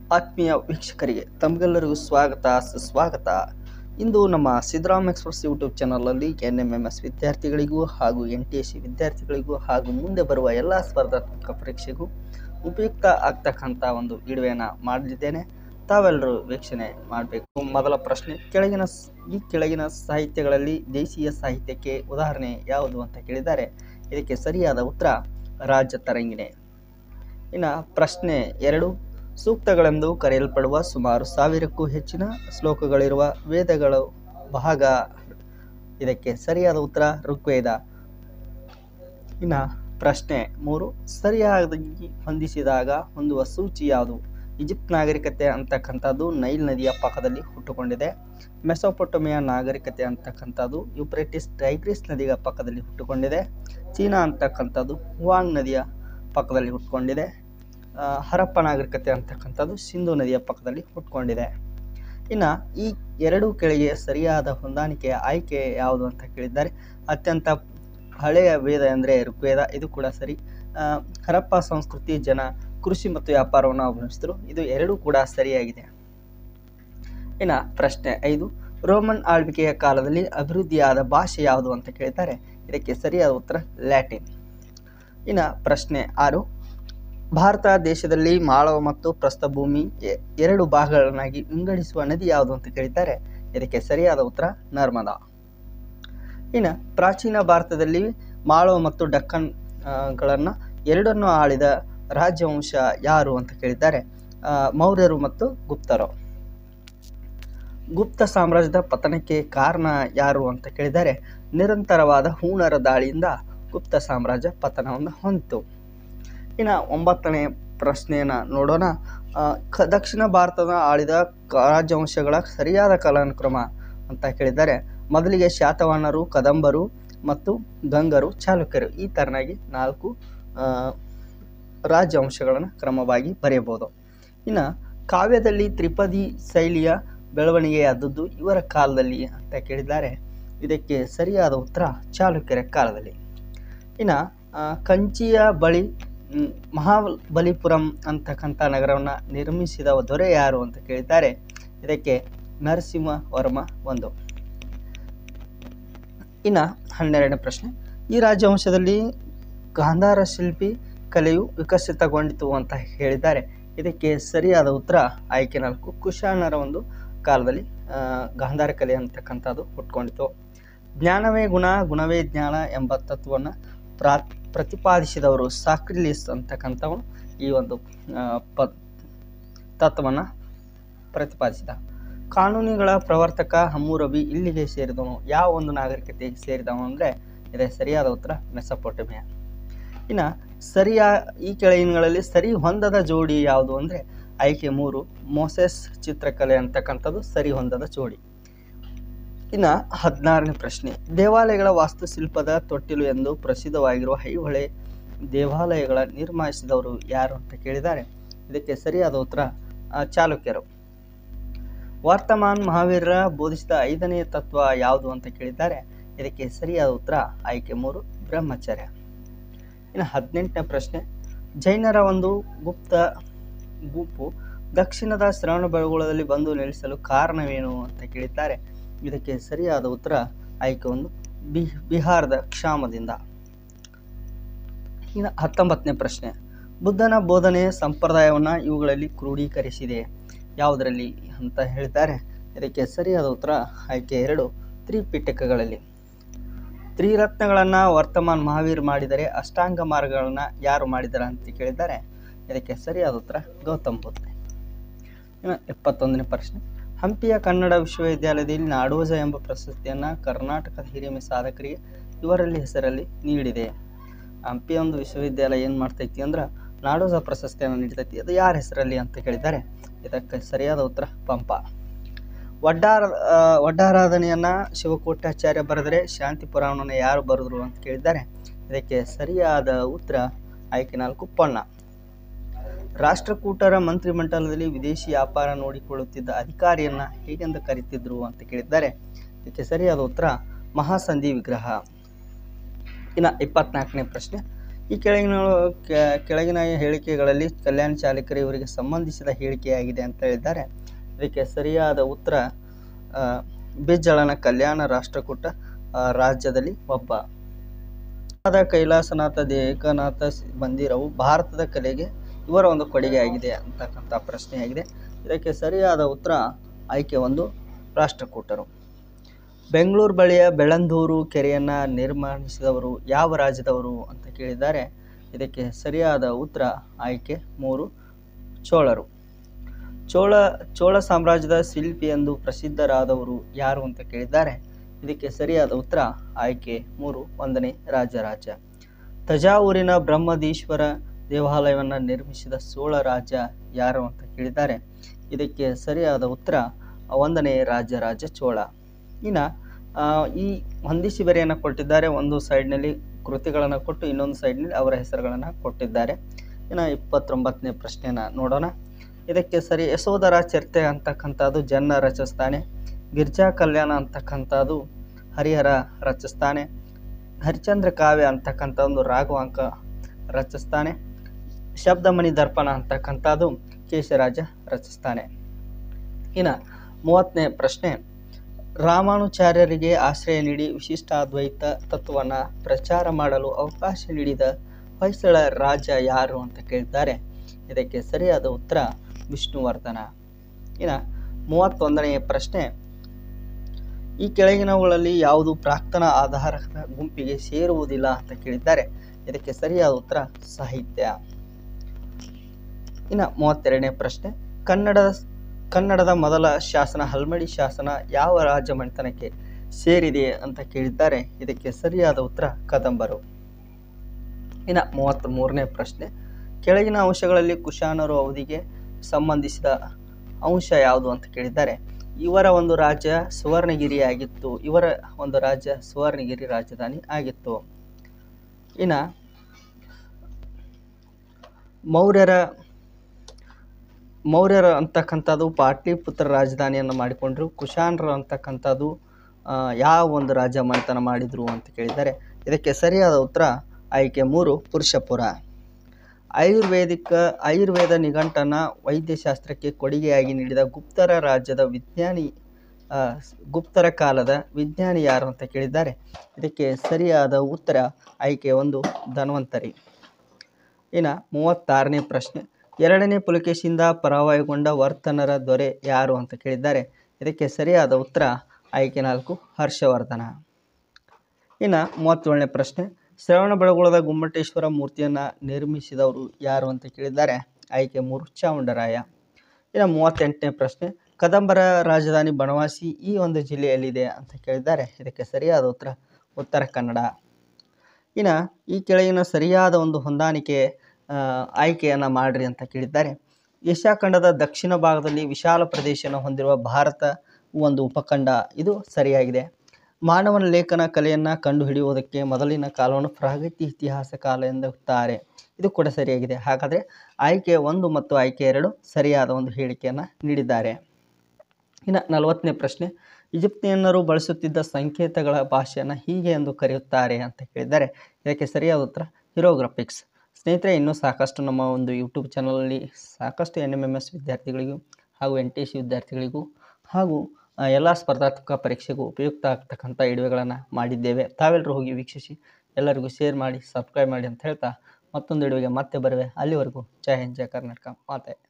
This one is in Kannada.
ಆತ್ಮೀಯ ವೀಕ್ಷಕರಿಗೆ ತಮಗೆಲ್ಲರಿಗೂ ಸ್ವಾಗತ ಸುಸ್ವಾಗತ ಇಂದು ನಮ್ಮ ಸಿದ್ದರಾಮ್ ಎಕ್ಸ್ಪ್ರೆಸ್ ಯೂಟ್ಯೂಬ್ ಚಾನಲಲ್ಲಿ ಎನ್ ಎಮ್ ಎಮ್ ಎಸ್ ವಿದ್ಯಾರ್ಥಿಗಳಿಗೂ ಹಾಗೂ ಎನ್ ಟಿ ಎಸ್ ಸಿ ವಿದ್ಯಾರ್ಥಿಗಳಿಗೂ ಹಾಗೂ ಮುಂದೆ ಬರುವ ಎಲ್ಲ ಸ್ಪರ್ಧಾತ್ಮಕ ಪರೀಕ್ಷೆಗೂ ಉಪಯುಕ್ತ ಆಗ್ತಕ್ಕಂಥ ಒಂದು ವಿಡಿಯೋನ ಮಾಡಲಿದ್ದೇನೆ ತಾವೆಲ್ಲರೂ ವೀಕ್ಷಣೆ ಮಾಡಬೇಕು ಮೊದಲ ಪ್ರಶ್ನೆ ಕೆಳಗಿನ ಸ್- ಈ ಕೆಳಗಿನ ಸಾಹಿತ್ಯಗಳಲ್ಲಿ ದೇಶೀಯ ಸಾಹಿತ್ಯಕ್ಕೆ ಉದಾಹರಣೆ ಯಾವುದು ಅಂತ ಕೇಳಿದ್ದಾರೆ ಇದಕ್ಕೆ ಸರಿಯಾದ ಉತ್ತರ ರಾಜ ತರಂಗಿಣಿ ಇನ್ನು ಪ್ರಶ್ನೆ ಎರಡು ಸೂಕ್ತಗಳೆಂದು ಕರೆಯಲ್ಪಡುವ ಸುಮಾರು ಸಾವಿರಕ್ಕೂ ಹೆಚ್ಚಿನ ಶ್ಲೋಕಗಳಿರುವ ವೇದಗಳು ಭಾಗ ಇದಕ್ಕೆ ಸರಿಯಾದ ಉತ್ತರ ಋಗ್ವೇದ ಇನ್ನು ಪ್ರಶ್ನೆ ಮೂರು ಸರಿಯಾಗಿ ಹೊಂದಿಸಿದಾಗ ಹೊಂದುವ ಸೂಚಿ ಯಾವುದು ಈಜಿಪ್ಟ್ ನಾಗರಿಕತೆ ಅಂತಕ್ಕಂಥದ್ದು ನೈಲ್ ನದಿಯ ಪಕ್ಕದಲ್ಲಿ ಹುಟ್ಟುಕೊಂಡಿದೆ ಮೆಸೊಪೊಟಮಿಯಾ ನಾಗರಿಕತೆ ಅಂತಕ್ಕಂಥದ್ದು ಯುಪ್ರೆಟಿಸ್ ಟೈಗ್ರಿಸ್ ನದಿಯ ಪಕ್ಕದಲ್ಲಿ ಹುಟ್ಟುಕೊಂಡಿದೆ ಚೀನಾ ಅಂತಕ್ಕಂಥದ್ದು ಹುವಾಂಗ್ ನದಿಯ ಪಕ್ಕದಲ್ಲಿ ಹುಟ್ಕೊಂಡಿದೆ ಆ, ಹರಪ್ಪ ನಾಗರಿಕತೆ ಅಂತಕ್ಕಂಥದ್ದು ಸಿಂಧು ನದಿಯ ಪಕ್ಕದಲ್ಲಿ ಹುಟ್ಕೊಂಡಿದೆ ಇನ್ನು ಈ ಎರಡು ಕೆಳಗೆ ಸರಿಯಾದ ಹೊಂದಾಣಿಕೆಯ ಆಯ್ಕೆ ಯಾವುದು ಅಂತ ಕೇಳಿದ್ದಾರೆ ಅತ್ಯಂತ ಹಳೆಯ ವೇದ ಅಂದರೆ ಋಗ್ವೇದ ಇದು ಕೂಡ ಸರಿ ಆ, ಹರಪ್ಪ ಸಂಸ್ಕೃತಿ ಜನ ಕೃಷಿ ಮತ್ತು ವ್ಯಾಪಾರವನ್ನು ಅವಲಂಬಿಸಿದ್ರು ಇದು ಎರಡೂ ಕೂಡ ಸರಿಯಾಗಿದೆ ಇನ್ನು ಪ್ರಶ್ನೆ ಐದು ರೋಮನ್ ಆಳ್ವಿಕೆಯ ಕಾಲದಲ್ಲಿ ಅಭಿವೃದ್ಧಿಯಾದ ಭಾಷೆ ಯಾವುದು ಅಂತ ಕೇಳಿದ್ದಾರೆ ಇದಕ್ಕೆ ಸರಿಯಾದ ಉತ್ತರ ಲ್ಯಾಟಿನ್ ಇನ್ನು ಪ್ರಶ್ನೆ ಆರು ಭಾರತ ದೇಶದಲ್ಲಿ ಮಾಳವ ಮತ್ತು ಪ್ರಸ್ಥಭೂಮಿ ಎ- ಎರಡು ಭಾಗಗಳನ್ನಾಗಿ ವಿಂಗಡಿಸುವ ನದಿ ಯಾವುದು ಅಂತ ಕೇಳಿದ್ದಾರೆ ಇದಕ್ಕೆ ಸರಿಯಾದ ಉತ್ತರ ನರ್ಮದಾ ಇನ್ನು ಪ್ರಾಚೀನ ಭಾರತದಲ್ಲಿ ಮಾಳವ ಮತ್ತು ಡಕ್ಕನ್ ಆ, ಗಳನ್ನ ಎರಡನ್ನು ಆಳಿದ ರಾಜವಂಶ ಯಾರು ಅಂತ ಕೇಳಿದ್ದಾರೆ ಆ, ಮೌರ್ಯರು ಮತ್ತು ಗುಪ್ತರು ಗುಪ್ತ ಸಾಮ್ರಾಜ್ಯದ ಪತನಕ್ಕೆ ಕಾರಣ ಯಾರು ಅಂತ ಕೇಳಿದರೆ ನಿರಂತರವಾದ ಹೂಣರ ದಾಳಿಯಿಂದ ಗುಪ್ತ ಸಾಮ್ರಾಜ್ಯ ಪತನವನ್ನು ಹೊಂದಿತು ಇನ್ನು ಒಂಬತ್ತನೇ ಪ್ರಶ್ನೆಯನ್ನು ನೋಡೋಣ ಆ, ಕ ದಕ್ಷಿಣ ಭಾರತದ ಆಳಿದ ಕ- ರಾಜವಂಶಗಳ ಸರಿಯಾದ ಕಾಲಾನುಕ್ರಮ ಅಂತ ಕೇಳಿದ್ದಾರೆ ಮೊದಲಿಗೆ ಶಾತವಾಹನರು ಕದಂಬರು ಮತ್ತು ಗಂಗರು ಚಾಲುಕ್ಯರು ಈ ಥರನಾಗಿ ನಾಲ್ಕು ಆ, ರಾಜವಂಶಗಳನ್ನು ಕ್ರಮವಾಗಿ ಬರೆಯಬಹುದು ಇನ್ನು ಕಾವ್ಯದಲ್ಲಿ ತ್ರಿಪದಿ ಶೈಲಿಯ ಬೆಳವಣಿಗೆಯಾದದ್ದು ಇವರ ಕಾಲದಲ್ಲಿ ಅಂತ ಕೇಳಿದ್ದಾರೆ ಇದಕ್ಕೆ ಸರಿಯಾದ ಉತ್ತರ ಚಾಲುಕ್ಯರ ಕಾಲದಲ್ಲಿ ಇನ್ನು ಆ, ಕಂಚಿಯ ಬಳಿ ಮ್, ಮಹಾಬಲಿಪುರಂ ಅಂತಕ್ಕಂಥ ನಗರವನ್ನು ನಿರ್ಮಿಸಿದ ದೊರೆ ಯಾರು ಅಂತ ಕೇಳಿದ್ದಾರೆ ಇದಕ್ಕೆ ನರಸಿಂಹವರ್ಮ ಒಂದು ಇನ್ನು ಹನ್ನೆರಡನೇ ಪ್ರಶ್ನೆ ಈ ರಾಜವಂಶದಲ್ಲಿ ಗಾಂಧಾರ ಶಿಲ್ಪಿ ಕಲೆಯು ವಿಕಸಿತಗೊಂಡಿತು ಅಂತ ಹೇಳಿದ್ದಾರೆ ಇದಕ್ಕೆ ಸರಿಯಾದ ಉತ್ತರ ಆಯ್ಕೆ ನಾಲ್ಕು ಕುಶಾಣರ ಒಂದು ಕಾಲದಲ್ಲಿ ಆ, ಗಾಂಧಾರ ಕಲೆ ಅಂತಕ್ಕಂಥದ್ದು ಹುಟ್ಕೊಂಡಿತು ಜ್ಞಾನವೇ ಗುಣ ಗುಣವೇ ಜ್ಞಾನ ಎಂಬ ತತ್ವವನ್ನು ಪ್ರಾ ಪ್ರತಿಪಾದಿಸಿದವರು ಸಾಕ್ರಿಲಿಸ್ ಅಂತಕ್ಕಂಥವನು ಈ ಒಂದು ಆ, ಪ ತತ್ವವನ್ನು ಪ್ರತಿಪಾದಿಸಿದ ಕಾನೂನುಗಳ ಪ್ರವರ್ತಕ ಹಮ್ಮುರಬಿ ಇಲ್ಲಿಗೆ ಸೇರಿದವನು ಯಾವ ಒಂದು ನಾಗರಿಕತೆಗೆ ಸೇರಿದವನು ಅಂದರೆ ಇದೇ ಸರಿಯಾದ ಉತ್ತರ ಮೆಸಪೊಟಮಿಯಾ ಇನ್ನು ಸರಿಯಾ ಈ ಕೆಳಗಿನಗಳಲ್ಲಿ ಸರಿ ಹೊಂದದ ಜೋಡಿ ಯಾವುದು ಅಂದರೆ ಆಯ್ಕೆ ಮೂರು ಮೋಸೆಸ್ ಚಿತ್ರಕಲೆ ಅಂತಕ್ಕಂಥದ್ದು ಸರಿ ಹೊಂದದ ಜೋಡಿ ಇನ್ನು ಹದಿನಾರನೇ ಪ್ರಶ್ನೆ ದೇವಾಲಯಗಳ ವಾಸ್ತುಶಿಲ್ಪದ ತೊಟ್ಟಿಲು ಎಂದು ಪ್ರಸಿದ್ಧವಾಗಿರುವ ಐಹೊಳೆ ದೇವಾಲಯಗಳ ನಿರ್ಮಿಸಿದವರು ಯಾರು ಅಂತ ಕೇಳಿದ್ದಾರೆ ಇದಕ್ಕೆ ಸರಿಯಾದ ಉತ್ತರ ಆ, ಚಾಲುಕ್ಯರು ವರ್ತಮಾನ್ ಮಹಾವೀರರ ಬೋಧಿಸಿದ ಐದನೆಯ ತತ್ವ ಯಾವುದು ಅಂತ ಕೇಳಿದ್ದಾರೆ ಇದಕ್ಕೆ ಸರಿಯಾದ ಉತ್ತರ ಆಯ್ಕೆ ಮೂರು ಬ್ರಹ್ಮಚರ್ಯ ಇನ್ನು ಹದಿನೆಂಟನೇ ಪ್ರಶ್ನೆ ಜೈನರ ಒಂದು ಗುಪ್ತ ಗುಂಪು ದಕ್ಷಿಣದ ಶ್ರವಣಬೆಳಗೊಳದಲ್ಲಿ ಬಂದು ನೆಲೆಸಲು ಕಾರಣವೇನು ಅಂತ ಕೇಳಿದ್ದಾರೆ ಇದಕ್ಕೆ ಸರಿಯಾದ ಉತ್ತರ ಆಯ್ಕೆ ಒಂದು ಬಿ ಬಿಹಾರದ ಕ್ಷಾಮದಿಂದ ಇನ್ನು ಹತ್ತೊಂಬತ್ತನೇ ಪ್ರಶ್ನೆ ಬುದ್ಧನ ಬೋಧನೆ ಸಂಪ್ರದಾಯವನ್ನು ಇವುಗಳಲ್ಲಿ ಕ್ರೋಢೀಕರಿಸಿದೆ ಯಾವುದರಲ್ಲಿ ಅಂತ ಹೇಳ್ತಾರೆ ಇದಕ್ಕೆ ಸರಿಯಾದ ಉತ್ತರ ಆಯ್ಕೆ ಎರಡು ತ್ರಿಪಿಟಕಗಳಲ್ಲಿ ತ್ರಿರತ್ನಗಳನ್ನು ವರ್ತಮಾನ್ ಮಹಾವೀರ್ ಮಾಡಿದರೆ ಅಷ್ಟಾಂಗ ಮಾರ್ಗಗಳನ್ನು ಯಾರು ಮಾಡಿದ್ದಾರೆ ಅಂತ ಕೇಳಿದ್ದಾರೆ ಇದಕ್ಕೆ ಸರಿಯಾದ ಉತ್ತರ ಗೌತಮ್ ಬುದ್ಧ ಇನ್ನು ಎಪ್ಪತ್ತೊಂದನೇ ಪ್ರಶ್ನೆ ಹಂಪಿಯ ಕನ್ನಡ ವಿಶ್ವವಿದ್ಯಾಲಯದಲ್ಲಿ ನಾಡೋಜ ಎಂಬ ಪ್ರಶಸ್ತಿಯನ್ನು ಕರ್ನಾಟಕದ ಹಿರಿಮೆ ಸಾಧಕರಿಗೆ ಇವರಲ್ಲಿ ಹೆಸರಲ್ಲಿ ನೀಡಿದೆ ಹಂಪಿಯ ಒಂದು ವಿಶ್ವವಿದ್ಯಾಲಯ ಏನು ಮಾಡ್ತೈತಿ ಅಂದ್ರೆ ನಾಡೋಜ ಪ್ರಶಸ್ತಿಯನ್ನು ನೀಡ್ತೈತಿ ಅದು ಯಾರ ಹೆಸರಲ್ಲಿ ಅಂತ ಕೇಳಿದ್ದಾರೆ ಇದಕ್ಕೆ ಸರಿಯಾದ ಉತ್ತರ ಪಂಪ ವಡ್ಡಾರ ಆ, ವಡ್ಡಾರಾಧನೆಯನ್ನು ಶಿವಕೋಟ್ಯಾಚಾರ್ಯ ಬರೆದರೆ ಶಾಂತಿ ಪುರಾಣವನ್ನು ಯಾರು ಬರೆದ್ರು ಅಂತ ಕೇಳಿದ್ದಾರೆ ಇದಕ್ಕೆ ಸರಿಯಾದ ಉತ್ತರ ಆಯ್ಕೆ ನಾಲ್ಕು ಪೊನ್ನ ರಾಷ್ಟ್ರಕೂಟರ ಮಂತ್ರಿಮಂಡಲದಲ್ಲಿ ವಿದೇಶಿ ವ್ಯಾಪಾರ ನೋಡಿಕೊಳ್ಳುತ್ತಿದ್ದ ಅಧಿಕಾರಿಯನ್ನ ಹೇಗೆಂದು ಕರೀತಿದ್ರು ಅಂತ ಕೇಳಿದ್ದಾರೆ ಇದಕ್ಕೆ ಸರಿಯಾದ ಉತ್ತರ ಮಹಾಸಂಧಿ ವಿಗ್ರಹ ಇನ್ನು ಇಪ್ಪತ್ನಾಲ್ಕನೇ ಪ್ರಶ್ನೆ ಈ ಕೆಳಗಿನ ಕೆ- ಕೆಳಗಿನ ಹೇಳಿಕೆಗಳಲ್ಲಿ ಕಲ್ಯಾಣ ಚಾಲಕರು ಇವರಿಗೆ ಸಂಬಂಧಿಸಿದ ಹೇಳಿಕೆಯಾಗಿದೆ ಅಂತ ಹೇಳಿದ್ದಾರೆ ಇದಕ್ಕೆ ಸರಿಯಾದ ಉತ್ತರ ಆ, ಬಿಜ್ಜಳನ ಕಲ್ಯಾಣ ರಾಷ್ಟ್ರಕೂಟ ಆ, ರಾಜ್ಯದಲ್ಲಿ ಒಬ್ಬ ಆದ ಕೈಲಾಸನಾಥ ಏಕನಾಥ ಸಿ- ಮಂದಿರವು ಭಾರತದ ಕಲೆಗೆ ಇವರ ಒಂದು ಕೊಡುಗೆಯಾಗಿದೆ ಅಂತಕ್ಕಂಥ ಪ್ರಶ್ನೆಯಾಗಿದೆ ಇದಕ್ಕೆ ಸರಿಯಾದ ಉತ್ತರ ಆಯ್ಕೆ ಒಂದು ರಾಷ್ಟ್ರಕೂಟರು ಬೆಂಗಳೂರು ಬಳಿಯ ಬೆಳಂದೂರು ಕೆರೆಯನ್ನು ನಿರ್ಮಾಣಿಸಿದವರು ಯಾವ ರಾಜ್ಯದವರು ಅಂತ ಕೇಳಿದ್ದಾರೆ ಇದಕ್ಕೆ ಸರಿಯಾದ ಉತ್ತರ ಆಯ್ಕೆ ಮೂರು ಚೋಳರು ಚೋಳ ಚೋಳ ಸಾಮ್ರಾಜ್ಯದ ಶಿಲ್ಪಿ ಎಂದು ಪ್ರಸಿದ್ಧರಾದವರು ಯಾರು ಅಂತ ಕೇಳಿದ್ದಾರೆ ಇದಕ್ಕೆ ಸರಿಯಾದ ಉತ್ತರ ಆಯ್ಕೆ ಮೂರು ಒಂದನೇ ರಾಜರಾಜ ತಜಾವೂರಿನ ಬ್ರಹ್ಮದೀಶ್ವರ ದೇವಾಲಯವನ್ನು ನಿರ್ಮಿಸಿದ ಚೋಳ ರಾಜ ಯಾರು ಅಂತ ಕೇಳಿದ್ದಾರೆ ಇದಕ್ಕೆ ಸರಿಯಾದ ಉತ್ತರ ಒಂದನೇ ರಾಜರಾಜ ಚೋಳ ಇನ್ನು ಆ, ಈ ಹೊಂದಿಸಿ ಬರೆಯನ್ನು ಕೊಟ್ಟಿದ್ದಾರೆ ಒಂದು ಸೈಡ್ನಲ್ಲಿ ಕೃತಿಗಳನ್ನು ಕೊಟ್ಟು ಇನ್ನೊಂದು ಸೈಡ್ನಲ್ಲಿ ಅವರ ಹೆಸರುಗಳನ್ನು ಕೊಟ್ಟಿದ್ದಾರೆ ಇನ್ನು ಇಪ್ಪತ್ತೊಂಬತ್ತನೇ ಪ್ರಶ್ನೆನ ನೋಡೋಣ ಇದಕ್ಕೆ ಸರಿ ಯಶೋಧರ ಚರ್ತೆ ಅಂತಕ್ಕಂಥದ್ದು ಜನ್ನ ರಚಿಸ್ತಾನೆ ಗಿರ್ಜಾ ಕಲ್ಯಾಣ ಅಂತಕ್ಕಂಥದ್ದು ಹರಿಹರ ರಚಿಸ್ತಾನೆ ಹರಿಚಂದ್ರ ಕಾವ್ಯ ಅಂತಕ್ಕಂಥ ಒಂದು ರಾಘವಾಂಕ ರಚಿಸ್ತಾನೆ ಶಬ್ದಮಣಿ ದರ್ಪಣ ಅಂತಕ್ಕಂಥದ್ದು ಕೇಶರಾಜ ರಚಿಸ್ತಾನೆ ಇನ್ನು ಮೂವತ್ತನೇ ಪ್ರಶ್ನೆ ರಾಮಾನುಚಾರ್ಯರಿಗೆ ಆಶ್ರಯ ನೀಡಿ ವಿಶಿಷ್ಟಾದ್ವೈತ ತತ್ವವನ್ನು ಪ್ರಚಾರ ಮಾಡಲು ಅವಕಾಶ ನೀಡಿದ ಹೊಯ್ಸಳ ರಾಜ ಯಾರು ಅಂತ ಕೇಳಿದ್ದಾರೆ ಇದಕ್ಕೆ ಸರಿಯಾದ ಉತ್ತರ ವಿಷ್ಣುವರ್ಧನ ಇನ್ನು ಮೂವತ್ತೊಂದನೆಯ ಪ್ರಶ್ನೆ ಈ ಕೆಳಗಿನವುಗಳಲ್ಲಿ ಯಾವುದು ಪ್ರಾಕ್ತನ ಆಧಾರದ ಗುಂಪಿಗೆ ಸೇರುವುದಿಲ್ಲ ಅಂತ ಕೇಳಿದ್ದಾರೆ ಇದಕ್ಕೆ ಸರಿಯಾದ ಉತ್ತರ ಸಾಹಿತ್ಯ ಇನ್ನು ಮೂವತ್ತೆರಡನೇ ಪ್ರಶ್ನೆ ಕನ್ನಡದ ಕನ್ನಡದ ಮೊದಲ ಶಾಸನ ಹಲ್ಮಡಿ ಶಾಸನ ಯಾವ ರಾಜ ಮನೆತನಕ್ಕೆ ಸೇರಿದೆ ಅಂತ ಕೇಳಿದ್ದಾರೆ ಇದಕ್ಕೆ ಸರಿಯಾದ ಉತ್ತರ ಕದಂಬರು ಇನ್ನು ಮೂವತ್ತ್ ಮೂರನೇ ಪ್ರಶ್ನೆ ಕೆಳಗಿನ ಅಂಶಗಳಲ್ಲಿ ಕುಶಾನರು ಅವಧಿಗೆ ಸಂಬಂಧಿಸಿದ ಅಂಶ ಯಾವುದು ಅಂತ ಕೇಳಿದ್ದಾರೆ ಇವರ ಒಂದು ರಾಜ್ಯ ಸುವರ್ಣಗಿರಿ ಆಗಿತ್ತು ಇವರ ಒಂದು ರಾಜ್ಯ ಸುವರ್ಣಗಿರಿ ರಾಜಧಾನಿ ಆಗಿತ್ತು ಇನ್ನು ಮೌರ್ಯರ ಮೌರ್ಯರ ಅಂತಕ್ಕಂಥದ್ದು ಪಾಟ್ಲಿಪುತ್ರ ರಾಜಧಾನಿಯನ್ನು ಮಾಡಿಕೊಂಡ್ರು ಕುಶಾನರು ಅಂತಕ್ಕಂಥದ್ದು ಆ, ಯಾವ ಒಂದು ರಾಜ ಮನೆತನ ಮಾಡಿದರು ಅಂತ ಕೇಳಿದ್ದಾರೆ ಇದಕ್ಕೆ ಸರಿಯಾದ ಉತ್ತರ ಆಯ್ಕೆ ಮೂರು ಪುರುಷಪುರ ಆಯುರ್ವೇದಿಕ ಆಯುರ್ವೇದ ನಿಘಂಟನ ವೈದ್ಯಶಾಸ್ತ್ರಕ್ಕೆ ಕೊಡುಗೆಯಾಗಿ ನೀಡಿದ ಗುಪ್ತರ ರಾಜ್ಯದ ವಿಜ್ಞಾನಿ ಆ, ಗುಪ್ತರ ಕಾಲದ ವಿಜ್ಞಾನಿ ಯಾರು ಅಂತ ಕೇಳಿದ್ದಾರೆ ಇದಕ್ಕೆ ಸರಿಯಾದ ಉತ್ತರ ಆಯ್ಕೆ ಒಂದು ಧನ್ವಂತರಿ ಇನ್ನು ಮೂವತ್ತಾರನೇ ಪ್ರಶ್ನೆ ಎರಡನೇ ಪುಲಕೇಶಿಯಿಂದ ಪರಾಭವಗೊಂಡ ವರ್ತನರ ದೊರೆ ಯಾರು ಅಂತ ಕೇಳಿದ್ದಾರೆ ಇದಕ್ಕೆ ಸರಿಯಾದ ಉತ್ತರ ಆಯ್ಕೆ ನಾಲ್ಕು ಹರ್ಷವರ್ಧನ ಇನ್ನು ಮೂವತ್ತೇಳನೇ ಪ್ರಶ್ನೆ ಶ್ರವಣಬೆಳಗೊಳದ ಗುಮ್ಮಟೇಶ್ವರ ಮೂರ್ತಿಯನ್ನು ನಿರ್ಮಿಸಿದವರು ಯಾರು ಅಂತ ಕೇಳಿದ್ದಾರೆ ಆಯ್ಕೆ ಮೂರು ಚಾಮುಂಡರಾಯ ಇನ್ನು ಮೂವತ್ತೆಂಟನೇ ಪ್ರಶ್ನೆ ಕದಂಬರ ರಾಜಧಾನಿ ಬನವಾಸಿ ಈ ಒಂದು ಜಿಲ್ಲೆಯಲ್ಲಿದೆ ಅಂತ ಕೇಳಿದ್ದಾರೆ ಇದಕ್ಕೆ ಸರಿಯಾದ ಉತ್ತರ ಉತ್ತರ ಕನ್ನಡ ಇನ್ನು ಈ ಕೆಳಗಿನ ಸರಿಯಾದ ಒಂದು ಹೊಂದಾಣಿಕೆ ಆ, ಆಯ್ಕೆಯನ್ನು ಮಾಡಿರಿ ಅಂತ ಕೇಳಿದ್ದಾರೆ ಏಷ್ಯಾ ಖಂಡದ ದಕ್ಷಿಣ ಭಾಗದಲ್ಲಿ ವಿಶಾಲ ಪ್ರದೇಶವನ್ನು ಹೊಂದಿರುವ ಭಾರತ ಒಂದು ಉಪಖಂಡ ಇದು ಸರಿಯಾಗಿದೆ ಮಾನವನ ಲೇಖನ ಕಲೆಯನ್ನು ಕಂಡುಹಿಡಿಯುವುದಕ್ಕೆ ಮೊದಲಿನ ಕಾಲವನ್ನು ಪ್ರಾಗತ್ಯ ಇತಿಹಾಸ ಕಾಲ ಎನ್ನುತ್ತಾರೆ ಇದು ಕೂಡ ಸರಿಯಾಗಿದೆ ಹಾಗಾದರೆ ಆಯ್ಕೆ ಒಂದು ಮತ್ತು ಆಯ್ಕೆ ಎರಡು ಸರಿಯಾದ ಒಂದು ಹೇಳಿಕೆಯನ್ನು ನೀಡಿದ್ದಾರೆ ಇನ್ನು ನಲವತ್ತನೇ ಪ್ರಶ್ನೆ ಈಜಿಪ್ತಿಯನ್ನರು ಬಳಸುತ್ತಿದ್ದ ಸಂಕೇತಗಳ ಭಾಷೆಯನ್ನು ಹೀಗೆ ಎಂದು ಕರೆಯುತ್ತಾರೆ ಅಂತ ಕೇಳಿದ್ದಾರೆ ಇದಕ್ಕೆ ಸರಿಯಾದ ಉತ್ತರ ಹಿರೋಗ್ರಫಿಕ್ಸ್ ಸ್ನೇಹಿತರೆ ಇನ್ನೂ ಸಾಕಷ್ಟು ನಮ್ಮ ಒಂದು ಯೂಟ್ಯೂಬ್ ಚಾನಲಲ್ಲಿ ಸಾಕಷ್ಟು ಎನ್ ಎಮ್ ಎಮ್ ಎಸ್ ವಿದ್ಯಾರ್ಥಿಗಳಿಗೂ ಹಾಗೂ ಎನ್ ಟಿ ಸಿ ವಿದ್ಯಾರ್ಥಿಗಳಿಗೂ ಹಾಗೂ ಎಲ್ಲ ಸ್ಪರ್ಧಾತ್ಮಕ ಪರೀಕ್ಷೆಗೂ ಉಪಯುಕ್ತ ಆಗ್ತಕ್ಕಂಥ ಇಡುವೆಗಳನ್ನು ಮಾಡಿದ್ದೇವೆ ತಾವೆಲ್ಲರೂ ಹೋಗಿ ವೀಕ್ಷಿಸಿ ಎಲ್ಲರಿಗೂ ಶೇರ್ ಮಾಡಿ ಸಬ್ಸ್ಕ್ರೈಬ್ ಮಾಡಿ ಅಂತ ಹೇಳ್ತಾ ಮತ್ತೊಂದು ಇಡುವೆಗೆ ಮತ್ತೆ ಬರುವೆ ಅಲ್ಲಿವರೆಗೂ ಜೈ ಹಿಂದ್ ಜೈ ಕರ್ನಾಟಕ ಮಾತೆ